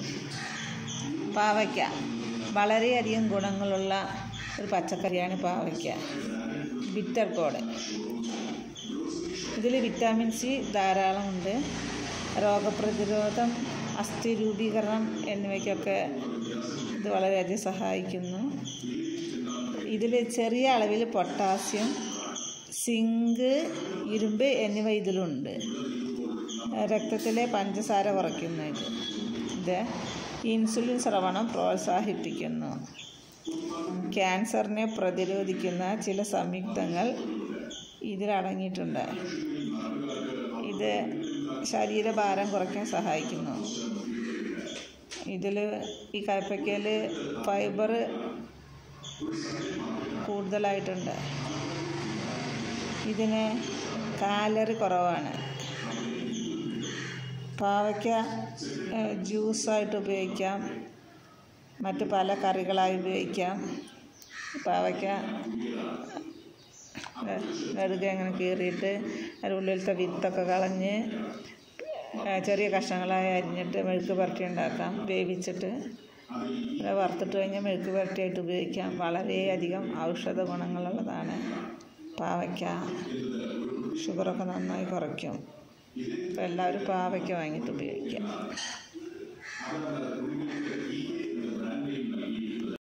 പാവയ്ക്ക വളരെയധികം ഗുണങ്ങളുള്ള ഒരു പച്ചക്കറിയാണ് പാവയ്ക്ക ബിറ്റർ കോഡ് ഇതിൽ വിറ്റാമിൻ സി ധാരാളമുണ്ട് രോഗപ്രതിരോധം അസ്ഥി രൂപീകരണം എന്നിവയ്ക്കൊക്കെ ഇത് വളരെയധികം സഹായിക്കുന്നു ഇതിൽ ചെറിയ അളവിൽ പൊട്ടാസ്യം സിങ്ക് ഇരുമ്പ് എന്നിവ ഇതിലുണ്ട് രക്തത്തിലെ പഞ്ചസാര കുറയ്ക്കുന്നു ഇത് ഇത് ഇൻസുലിൻ സ്രവണം പ്രോത്സാഹിപ്പിക്കുന്നു ക്യാൻസറിനെ പ്രതിരോധിക്കുന്ന ചില സംയുക്തങ്ങൾ ഇതിലടങ്ങിയിട്ടുണ്ട് ഇത് ശരീരഭാരം കുറയ്ക്കാൻ സഹായിക്കുന്നു ഇതിൽ ഈ കയ്പ്പയ്ക്കയിൽ ഫൈബർ കൂടുതലായിട്ടുണ്ട് ഇതിന് കാലറി കുറവാണ് പാവയ്ക്ക ഏഹ്, ജ്യൂസായിട്ട് ഉപയോഗിക്കാം മറ്റ് പല കറികളായി ഉപയോഗിക്കാം പാവയ്ക്ക ഏഹ്, നെടുകെ അങ്ങനെ കീറിയിട്ട് അതിൻ്റെ ഉള്ളിലത്തെ വിത്തൊക്കെ കളഞ്ഞ് ഏഹ്, ചെറിയ കഷ്ണങ്ങളായി അരിഞ്ഞിട്ട് മെഴുക്ക് പുരട്ടി ഉണ്ടാക്കാം വേവിച്ചിട്ട് അത് വറുത്തിട്ട് കഴിഞ്ഞാൽ മെഴുക്ക് പുരട്ടിയായിട്ട് ഉപയോഗിക്കാം വളരെയധികം ഔഷധ ഗുണങ്ങളുള്ളതാണ് പാവയ്ക്ക ഷുഗറൊക്കെ നന്നായി കുറയ്ക്കും അപ്പോൾ എല്ലാവരും പാവയ്ക്ക വാങ്ങിയിട്ട് ഉപയോഗിക്കാം